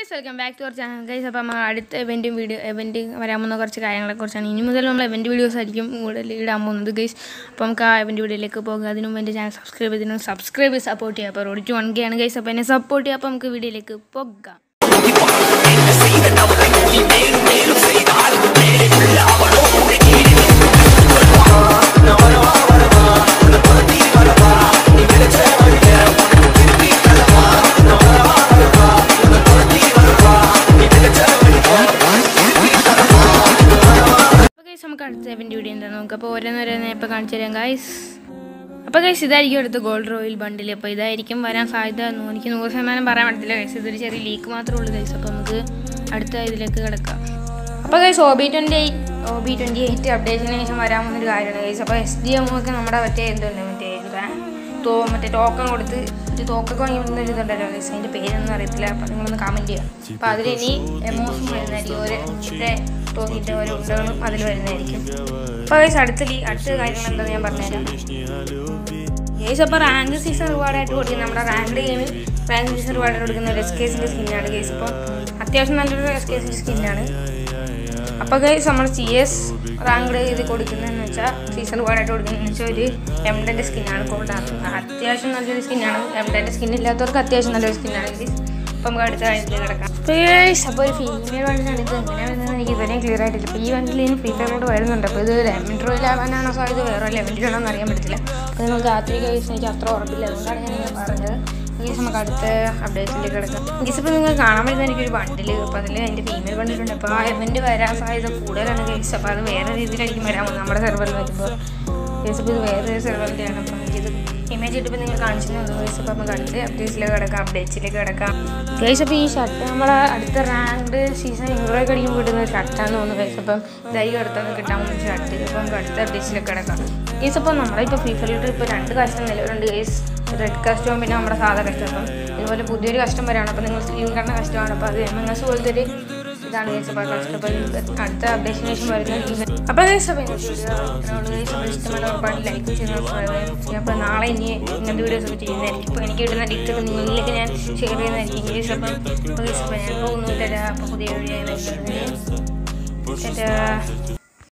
guys welcome back to our channel guys അപ്പോൾ നമ്മൾ അടുത്ത ഇവൻറ്റും വീഡിയോ ഇവൻറ്റ് വരാൻ പോകുന്ന കുറച്ച് കാര്യങ്ങളെക്കുറിച്ചാണ് ഇനി മുതൽ നമ്മൾ ഇവൻറ്റ് വീഡിയോസ് ആയിരിക്കും കൂടുതൽ ഇടാൻ പോകുന്നത് ഗൈസ് അപ്പോൾ നമുക്ക് ആ ഇവൻറ്റ് വീഡിയോയിലേക്ക് പോകുക അതിന് മുമ്പ് എൻ്റെ ചാനൽ സബ്സ്ക്രൈബ് ചെയ്തിട്ട് സബ്സ്ക്രൈബ് ചെയ്ത് സപ്പോർട്ട് ചെയ്യുക അപ്പോൾ റോഡിറ്റ് വൺ കെ ആണ് ഗൈസ് അപ്പോൾ എന്നെ സപ്പോർട്ട് ചെയ്യുക അപ്പോൾ നമുക്ക് വീഡിയോയിലേക്ക് പോകാം അപ്പോൾ ഗൈസ് നമുക്ക് അടുത്ത ഇവൻറ്റ് വീഡിയോ എന്താ നമുക്ക് അപ്പോൾ ഓരോന്നോരോന്ന് ഇപ്പോൾ കാണിച്ചു തരാം ഗൈസ് അപ്പോൾ ഗൈസ് ഇതായിരിക്കും അടുത്ത ഗോൾഡ് റോയിൽ ബണ്ടിൽ അപ്പോൾ ഇതായിരിക്കും വരാൻ സാധ്യത എന്ന് എനിക്ക് നൂറ് ശതമാനം പറയാൻ പറ്റത്തില്ല ഗൈസ് ഇതൊരു ചെറിയ ലീക്ക് മാത്രമേ ഉള്ളൂ ഗൈസ് അപ്പോൾ നമുക്ക് അടുത്ത ഇതിലേക്ക് കിടക്കാം അപ്പോൾ guys O B twenty eight O B twenty eight അപ്ഡേറ്റിന് ശേഷം വരാൻ പോകുന്നൊരു കാര്യമാണ് ഗൈസ് അപ്പോൾ എസ് ഡി എം ഒക്കെ നമ്മുടെ മറ്റേ എന്തുണ്ട് മറ്റേ എന്താ തോ മറ്റേ ടോക്കൺ കൊടുത്ത് ഒരു തോക്കൊക്കെ വാങ്ങി വരുന്ന ഒരു ഇതുണ്ടല്ലോ ഗൈസ് അതിൻ്റെ പേരൊന്നും അറിയത്തില്ല അപ്പോൾ നിങ്ങളൊന്ന് കമൻറ്റ് ചെയ്യുക അപ്പോൾ അതിൽ ഇനി എമോഷൻ വരുന്നതായിരിക്കും ഓരോ മറ്റേ തോക്കിൻ്റെ ഓരോ ഉണ്ടകളും അതിൽ വരുന്നതായിരിക്കും അപ്പോൾ ഗൈസ് അടുത്ത ലീ അടുത്ത കാര്യങ്ങൾ എന്താണെന്ന് ഞാൻ പറഞ്ഞുതരാം ഗേസ് അപ്പോൾ റാങ്ക് സീസൺ റിവാർഡായിട്ട് കൊടുക്കുന്ന നമ്മുടെ റാങ്ക് ഗെയിമിൽ റാങ്ക് സീസൺ റിവാർഡായിട്ട് കൊടുക്കുന്ന ഒരു എസ് കേസിൻ്റെ സ്കിന്നാണ് ഗേസ് ഇപ്പോൾ അത്യാവശ്യം നല്ലൊരു എസ് കേസിൻ്റെ സ്കിന്നാണ് അപ്പോൾ ഗൈസ് നമ്മൾ സി എസ് റാങ്ക് ഇത് കൊടുക്കുന്നതെന്ന് വെച്ചാൽ സീസൺ റിവാർഡായിട്ട് കൊടുക്കുന്നതെന്ന് വെച്ചാൽ ഒരു എംഡൻ്റെ സ്കിന്നാണ് കൊടുക്കുന്നത് അത്യാവശ്യം നല്ലൊരു സ്കിന്നാണ് എംഡൻ്റെ സ്കിൻ ഇല്ലാത്തവർക്ക് അത്യാവശ്യം നല്ലൊരു സ്കിന്നാണ് ഗൈസ് അപ്പോൾ നമുക്ക് അടുത്ത കാര്യത്തിൽ കിടക്കാം ഗൈസ് അപ്പോൾ ഒരു ഫീമെയിൽ വണ്ടിയാണ് ഇത് എങ്ങനെയാണ് വരുന്നത് എനിക്ക് ഇതുവരെയും ക്ലിയർ ആയിട്ടില്ല അപ്പോൾ ഈ വണ്ടിയിൽ ഇനി ഫ്രീ ഫയറിലോട്ട് വരുന്നുണ്ട് അപ്പോൾ ഇത് ലെമൺ റോയിലാവാനാണോ സാധ്യത വേറെ ലെമൻറ്റിലാണോ എന്ന് അറിയാൻ പറ്റില്ല അപ്പോൾ നിങ്ങൾ രാത്രി ഗൈസ് എനിക്ക് അത്ര ഉറപ്പില്ല അതുകൊണ്ടാണ് ഞാൻ ഇങ്ങനെ പറഞ്ഞത് ഗീസ് നമുക്ക് അടുത്ത അപ്ഡേറ്റ്സിലേക്ക് കിടക്കാം ഗീസ് ഇപ്പോൾ നിങ്ങൾ കാണാൻ പറ്റുന്ന എനിക്കൊരു ബണ്ടിൽ അപ്പോൾ അതിൽ എൻ്റെ ഫീമെയിൽ ബണ്ടിലുണ്ട് അപ്പോൾ ആ എവൻറ്റ് വരാൻ സാധ്യത കൂടുതലാണ് ഗൈസ് അപ്പോൾ അത് വേറെ രീതിയിലായിരിക്കും വരാൻ പോകുന്നത് നമ്മുടെ സെർവറിൽ വരുമ്പോൾ ഗൈസ് ഇപ്പോൾ ഇത് വേറെ സെർവറിൻ്റെയാണ് അപ്പോൾ എനിക്കിത് ഇമേജ് ഇട്ടിപ്പോൾ നിങ്ങൾ കാണിച്ചിട്ടുണ്ട് ഗൈസ് അപ്പോൾ നമുക്ക് അടുത്ത അപ്ഡേറ്റ്സിലേക്ക് കിടക്കാം അപ്ഡേറ്റ്സിലേക്ക് കിടക്കാം ഗൈസ് അപ്പോൾ ഈ ഷർട്ട് നമ്മളെ അടുത്ത റാങ്ക്ഡ് സീസൺ ഇംഗ്രോയ്ക്ക് അടിക്കുമ്പോൾ കിട്ടുന്ന ഒരു ഷർട്ടാന്ന് തോന്നുന്നു ഗൈസ് അപ്പം ഇതായി അടുത്തൊന്ന് കിട്ടാൻ പോകുന്ന ഷർട്ട് അപ്പോൾ നമുക്ക് അടുത്ത അപ്ഡേറ്റ്സിലേക്ക് കിടക്കാം ഗൈസ് അപ്പോൾ നമ്മളിപ്പോൾ ഫ്രീ ഫയറിൽ ഇപ്പോൾ രണ്ട് കസ്റ്റം നിലവിലുണ്ട് ഗൈസ് റെഡ് കസ്റ്റവും പിന്നെ നമ്മുടെ സാധാ കസ്റ്റം ഇതുപോലെ പുതിയൊരു കസ്റ്റമറാണ് അപ്പോൾ നിങ്ങൾ സ്ക്രീൻ കാണുന്ന കസ്റ്റമാണ് അപ്പോൾ അത് എം എൻ എസ് പോലത്തെ ഒരു ഇതാണ് ഗൈസ് അപ്പോൾ കഷ്ടപ്പെട്ട് അടുത്ത അപ്ഡേഷന് ശേഷം വരുന്ന അപ്പോൾ ഗൈസ് അപ്പോൾ ഇന്നത്തെ വീഡിയോ ഗൈസ് അപ്പോൾ ഇഷ്ടപ്പെട്ട ഒരുപാട് ലൈക്ക് ചെയ്യുന്ന അപ്പോൾ നാളെ ഇനി ഇങ്ങനത്തെ വീഡിയോസ് ഒക്കെ ചെയ്യുന്നതായിരിക്കും ഇപ്പോൾ എനിക്ക് കിട്ടുന്ന ലിങ്ക് ഒക്കെ നിങ്ങളിലേക്ക് ഞാൻ ഷെയർ ചെയ്യുന്നതായിരിക്കും ഇംഗ്ലീഷ് അപ്പം അപ്പോൾ ഗൈസ് അപ്പോൾ ഞാൻ പോകുന്നു തരാം അപ്പോൾ പുതിയ വീഡിയോ